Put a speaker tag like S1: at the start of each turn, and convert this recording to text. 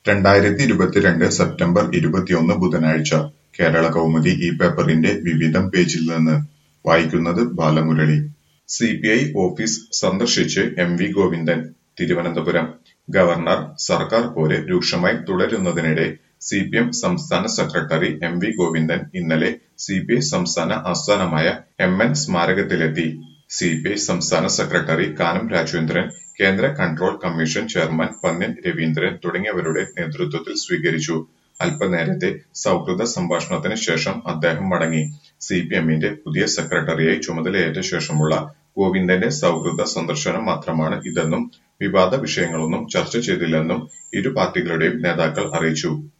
S1: രണ്ടായിരത്തി ഇരുപത്തിരണ്ട് സെപ്റ്റംബർ ഇരുപത്തിയൊന്ന് ബുധനാഴ്ച കേരള കൗമുദി ഈ പേപ്പറിന്റെ വിവിധം പേജിൽ നിന്ന് വായിക്കുന്നത് ബാലമുരളി സിപിഐ ഓഫീസ് സന്ദർശിച്ച് M V Govindan Thiruvananthapuram governor സർക്കാർ പോര് രൂക്ഷമായി തുടരുന്നതിനിടെ സിപിഎം സംസ്ഥാന സെക്രട്ടറി എം വി ഗോവിന്ദൻ ഇന്നലെ സിപിഐ സംസ്ഥാന ആസ്ഥാനമായ എം എൻ സ്മാരകത്തിലെത്തി സിപിഐ സംസ്ഥാന സെക്രട്ടറി കാനം രാജേന്ദ്രൻ കേന്ദ്ര control commission chairman Pannyan Raveendran തുടങ്ങിയവരുടെ നേതൃത്വത്തിൽ സ്വീകരിച്ചു അല്പനേരത്തെ സൗഹൃദ സംഭാഷണത്തിന് ശേഷം അദ്ദേഹം മടങ്ങി സിപിഎമ്മിന്റെ പുതിയ സെക്രട്ടറിയായി ചുമതലയേറ്റ ശേഷമുള്ള ഗോവിന്ദന്റെ സൗഹൃദ സന്ദർശനം മാത്രമാണ് ഇതെന്നും വിവാദ വിഷയങ്ങളൊന്നും ചർച്ച ചെയ്തില്ലെന്നും ഇരു പാർട്ടികളുടെയും നേതാക്കൾ അറിയിച്ചു